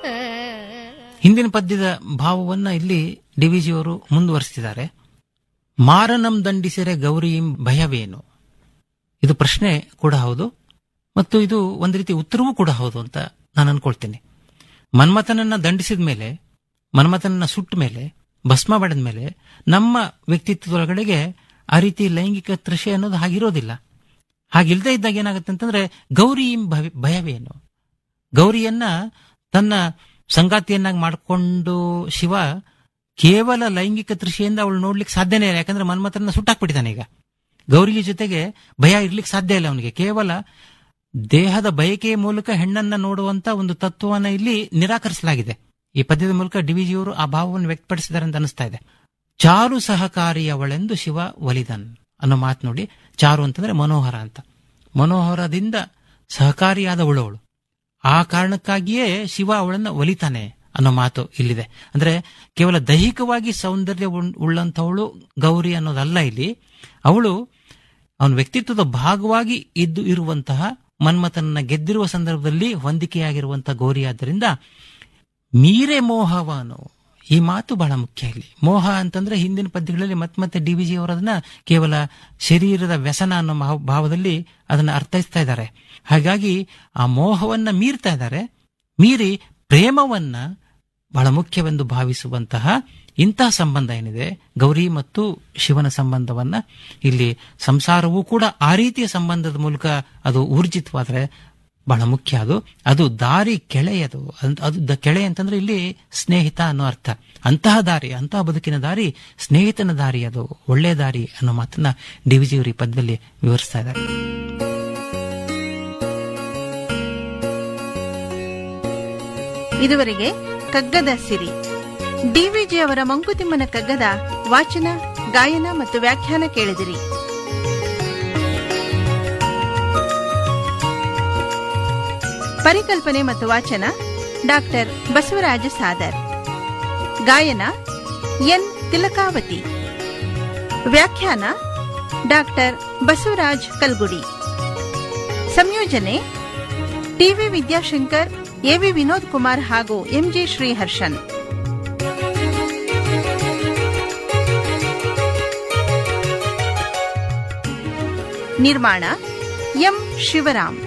ಹಿಂದಿನ ಪದ್ಯದ ಭಾವವನ್ನ ಇಲ್ಲಿ ಡಿವಿಜಿಯವರು ಮುಂದುವರಿಸಿದ್ದಾರೆ ಮಾರನಂ ದಂಡಿಸಿರೆ ಗೌರಿಯಂ ಭಯವೇನು ಇದು ಪ್ರಶ್ನೆ ಕೂಡ ಹೌದು ಮತ್ತು ಇದು ಒಂದು ರೀತಿ ಉತ್ತರವೂ ಕೂಡ ಹೌದು ಅಂತ ನಾನು ಅನ್ಕೊಳ್ತೇನೆ ಮನ್ಮಥನನ್ನ ದಂಡಿಸಿದ ಮೇಲೆ ಮನ್ಮಥನನ್ನ ಸುಟ್ಟ ಮೇಲೆ ಭಸ್ಮ ಮಾಡಿದ ಮೇಲೆ ನಮ್ಮ ವ್ಯಕ್ತಿತ್ವದೊಳಗಡೆಗೆ ಆ ರೀತಿ ಲೈಂಗಿಕ ತೃಷೆ ಅನ್ನೋದು ಹಾಗಿರೋದಿಲ್ಲ ಹಾಗಿಲ್ದೇ ಇದ್ದಾಗ ಏನಾಗುತ್ತೆ ಅಂತಂದ್ರೆ ಗೌರಿ ಭಯ- ಭಯವೇನು ಗೌರಿಯನ್ನ ತನ್ನ ಸಂಗಾತಿಯನ್ನಾಗಿ ಮಾಡಿಕೊಂಡು ಶಿವ ಕೇವಲ ಲೈಂಗಿಕ ತೃಷೆಯಿಂದ ಅವಳು ನೋಡ್ಲಿಕ್ಕೆ ಸಾಧ್ಯನೇ ಇಲ್ಲ ಯಾಕಂದ್ರೆ ಮನ್ಮಥನ ಸುಟ್ಟಾಕ್ಬಿಟ್ಟಿದ್ದಾನೆ ಈಗ ಗೌರಿಗೆ ಜೊತೆಗೆ ಭಯ ಇರ್ಲಿಕ್ಕೆ ಸಾಧ್ಯ ಇಲ್ಲ ಅವನಿಗೆ ಕೇವಲ ದೇಹದ ಬಯಕೆಯ ಮೂಲಕ ಹೆಣ್ಣನ್ನ ನೋಡುವಂತ ಒಂದು ತತ್ವವನ್ನ ಇಲ್ಲಿ ನಿರಾಕರಿಸಲಾಗಿದೆ ಈ ಪದ್ಯದ ಮೂಲಕ ಡಿವಿಜಿಯವರು ಆ ಭಾವವನ್ನು ವ್ಯಕ್ತಪಡಿಸಿದ್ದಾರೆ ಅಂತ ಅನಿಸ್ತಾ ಇದೆ ಚಾರು ಸಹಕಾರಿಯವಳೆಂದು ಶಿವ ಒಲಿದನ್ ಅನ್ನೋ ಮಾತು ನೋಡಿ ಚಾರು ಅಂತಂದ್ರೆ ಮನೋಹರ ಅಂತ ಮನೋಹರದಿಂದ ಸಹಕಾರಿಯಾದವಳು ಅವಳು ಆ ಕಾರಣಕ್ಕಾಗಿಯೇ ಶಿವ ಅವಳನ್ನ ಒಲಿತಾನೆ ಅನ್ನೋ ಮಾತು ಇಲ್ಲಿದೆ ಅಂದ್ರೆ ಕೇವಲ ದೈಹಿಕವಾಗಿ ಸೌಂದರ್ಯ ಉಳ್- ಉಳ್ಳಂತವಳು ಗೌರಿ ಅನ್ನೋದಲ್ಲ ಇಲ್ಲಿ ಅವಳು ಅವನ ವ್ಯಕ್ತಿತ್ವದ ಭಾಗವಾಗಿ ಇದ್ದು ಇರುವಂತಹ ಮನ್ಮಥನನ್ನ ಗೆದ್ದಿರುವ ಸಂದರ್ಭದಲ್ಲಿ ಹೊಂದಿಕೆಯಾಗಿರುವಂತಹ ಗೌರಿ ಆದ್ದರಿಂದ ಮೀರೆ ಮೋಹವನು ಈ ಮಾತು ಬಹಳ ಮುಖ್ಯ ಇಲ್ಲಿ ಮೋಹ ಅಂತಂದ್ರೆ ಹಿಂದಿನ ಪದ್ಯಗಳಲ್ಲಿ ಮತ್ತೆ ಮತ್ತೆ ಡಿ ವಿಜಿ ಅವರದನ್ನ ಕೇವಲ ಶರೀರದ ವ್ಯಸನ ಅನ್ನೋ ಮಾ- ಭಾವದಲ್ಲಿ ಅದನ್ನ ಅರ್ಥೈಸ್ತಾ ಇದ್ದಾರೆ ಹಾಗಾಗಿ ಆ ಮೋಹವನ್ನ ಮೀರ್ತಾ ಇದ್ದಾರೆ ಮೀರಿ ಪ್ರೇಮವನ್ನ ಬಹಳ ಮುಖ್ಯವೆಂದು ಭಾವಿಸುವಂತಹ ಇಂತಹ ಸಂಬಂಧ ಏನಿದೆ ಗೌರಿ ಮತ್ತು ಶಿವನ ಸಂಬಂಧವನ್ನ ಇಲ್ಲಿ ಸಂಸಾರವೂ ಕೂಡ ಆ ರೀತಿಯ ಸಂಬಂಧದ ಮೂಲಕ ಅದು ಊರ್ಜಿತವಾದ್ರೆ ಬಹಳ ಮುಖ್ಯ ಅದು ಅದು ದಾರಿ ಕೆಳೆಯದು ಅಂತ್- ಅದು ದ- ಕೆಳೆ ಅಂತಂದ್ರೆ ಇಲ್ಲಿ ಸ್ನೇಹಿತ ಅನ್ನೋ ಅರ್ಥ ಅಂತಹ ದಾರಿ ಅಂತಹ ಬದುಕಿನ ದಾರಿ ಸ್ನೇಹಿತನ ದಾರಿ ಅದು ಒಳ್ಳೆಯ ದಾರಿ ಅನ್ನೋ ಮಾತನ್ನ ಡಿ ವಿಜಿಯವರು ಈ ಪದ್ಯದಲ್ಲಿ ವಿವರಿಸ್ತಾ ಇದ್ದಾರೆ ಇದುವರೆಗೆ ಕಗ್ಗದ ಸಿರಿ ಡಿವಿಜಿ ಅವರ ಮಂಕುತಿಮ್ಮನ ಕಗ್ಗದ ವಾಚನ ಗಾಯನ ಮತ್ತು ವ್ಯಾಖ್ಯಾನ ಕೇಳಿದಿರಿ ಪರಿಕಲ್ಪನೆ ಮತ್ತು ವಾಚನ ಡಾಕ್ಟರ್ ಬಸವರಾಜ ಸಾದರ್ ಗಾಯನ ಎನ್ ತಿಲಕಾವತಿ ವ್ಯಾಖ್ಯಾನ ಡಾಕ್ಟರ್ ಬಸವರಾಜ್ ಕಲ್ಗುಡಿ ಸಂಯೋಜನೆ ಟಿವಿ ವಿದ್ಯಾಶಂಕರ್ ಎವಿ ವಿನೋದ್ ಕುಮಾರ್ ಹಾಗೂ ಎಂಜಿ ಶ್ರೀಹರ್ಷನ್ ನಿರ್ಮಾಣ ಎಂ ಶಿವರಾಮ್